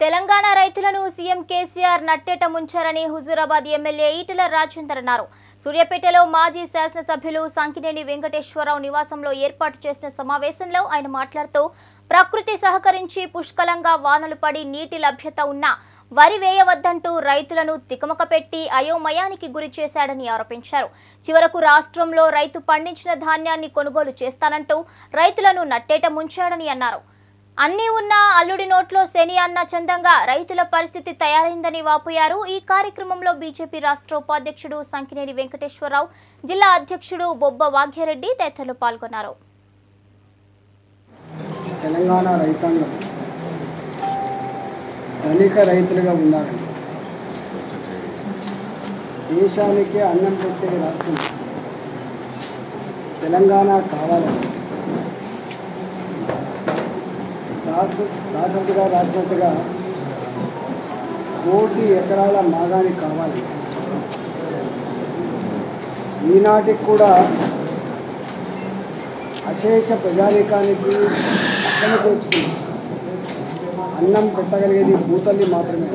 తెలంగాణ రైతులను సీఎం కేసీఆర్ నట్టేట ముంచారని హుజూరాబాద్ ఎమ్మెల్యే ఈటెల రాజేందర్ అన్నారు సూర్యాపేటలో మాజీ శాసనసభ్యులు సంకినేని వెంకటేశ్వరరావు నివాసంలో ఏర్పాటు చేసిన సమావేశంలో ఆయన మాట్లాడుతూ ప్రకృతి సహకరించి పుష్కలంగా వానలు పడి నీటి లభ్యత ఉన్నా వరి వేయవద్దంటూ రైతులను తికమక పెట్టి అయోమయానికి గురి చేశాడని ఆరోపించారు చివరకు రాష్ట్రంలో రైతు పండించిన ధాన్యాన్ని కొనుగోలు చేస్తానంటూ రైతులను నట్టేట ముంచాడని అన్నారు అన్నీ ఉన్న అల్లుడి నోట్లో శని అన్న చందంగా రైతుల పరిస్థితి తయారైందని వాపోయారు ఈ కార్యక్రమంలో బీజేపీ రాష్ట్ర ఉపాధ్యక్షుడు సంకినేని వెంకటేశ్వరరావు జిల్లా అధ్యక్షుడు బొబ్బ వాగ్యారెడ్డి తదితరులు పాల్గొన్నారు తెలంగాణ రైతాంగం ధనిక రైతులుగా ఉండాలని దేశానికి అన్నం పెట్టే రాష్ట్రం తెలంగాణ కావాలని రాష్ట్ర రాష్ట్రపతిగా రాసినట్టుగా కోటి ఎకరాల మాగాని కావాలి ఈనాటికి కూడా అశేష ప్రజానీకానికి అక్కన తెచ్చుకుని అన్నం పెట్టగలిగేది భూతల్లి మాత్రమే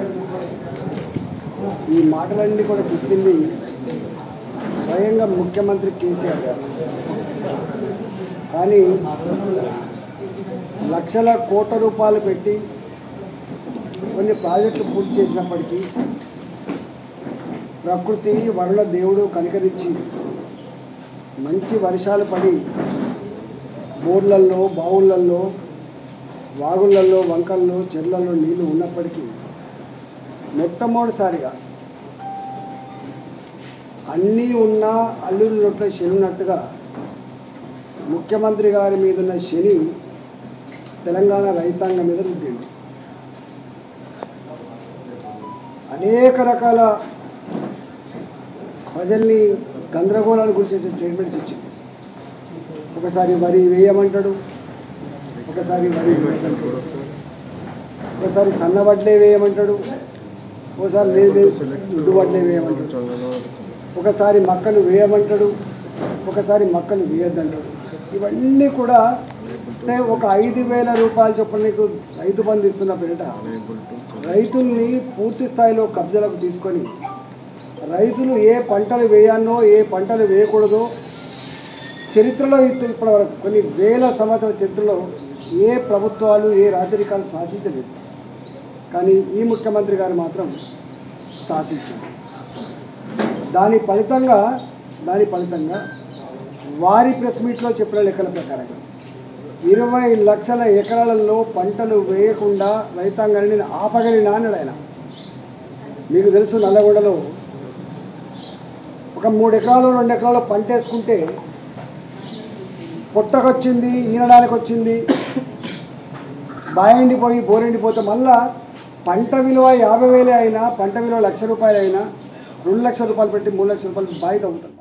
ఈ మాటలన్నీ కూడా చెప్పింది స్వయంగా ముఖ్యమంత్రి కేసీఆర్ గారు కానీ లక్షల కోట్ల రూపాయలు పెట్టి కొన్ని ప్రాజెక్టులు పూర్తి చేసినప్పటికీ ప్రకృతి వరుల దేవుడు కనికరించి మంచి వర్షాలు పడి బోర్లల్లో బావులల్లో వాగులల్లో వంకల్లో చెర్లలో నీళ్లు ఉన్నప్పటికీ మొట్టమొదటిసారిగా అన్నీ ఉన్నా అల్లుడి నొట్ల శని ఉన్నట్టుగా ముఖ్యమంత్రి గారి మీద ఉన్న శని తెలంగాణ రైతాంగం మీద రుద్దింది అనేక రకాల ప్రజల్ని గందరగోళానికి గురి చేసే స్టేట్మెంట్స్ ఇచ్చింది ఒకసారి వరి వేయమంటాడు ఒకసారి వరి వేయమంటాడు ఒకసారి సన్న వడ్లే వేయమంటాడు ఒకసారి లేదు లేదు దుడ్డు వడ్లే వేయమంటాడు ఒకసారి మక్కలు వేయమంటాడు ఒకసారి మక్కలు వేయద్దంటాడు ఇవన్నీ కూడా అంటే ఒక ఐదు వేల రూపాయల చొప్పున నీకు రైతు బంధు ఇస్తున్న పేరిట రైతుల్ని పూర్తి స్థాయిలో కబ్జాలకు తీసుకొని రైతులు ఏ పంటలు వేయాలో ఏ పంటలు వేయకూడదో చరిత్రలో ఇప్పటి ఇప్పటి వరకు కొన్ని వేల సంవత్సరాల చరిత్రలో ఏ ప్రభుత్వాలు ఏ రాజరికాలు శాసించలేదు కానీ ఈ ముఖ్యమంత్రి గారు మాత్రం శాసించారు దాని ఫలితంగా దాని ఫలితంగా వారి ప్రెస్ మీట్లో చెప్పిన లెక్కల ప్రకారంగా ఇరవై లక్షల ఎకరాలలో పంటలు వేయకుండా రైతాంగాన్ని నేను ఆపగలిగినా అన్నాడు ఆయన మీకు తెలుసు నల్లగొండలో ఒక మూడు ఎకరాలు రెండు ఎకరాలు పంట వేసుకుంటే పొట్టకొచ్చింది ఈనడానికి వచ్చింది బాయి ఎండిపోయి బోర్ ఎండిపోతే మళ్ళా పంట విలువ యాభై వేలే అయినా పంట విలువ లక్ష రూపాయలు అయినా రెండు లక్షల రూపాయలు పెట్టి మూడు లక్షల రూపాయలు బాయి తగ్గుతుంది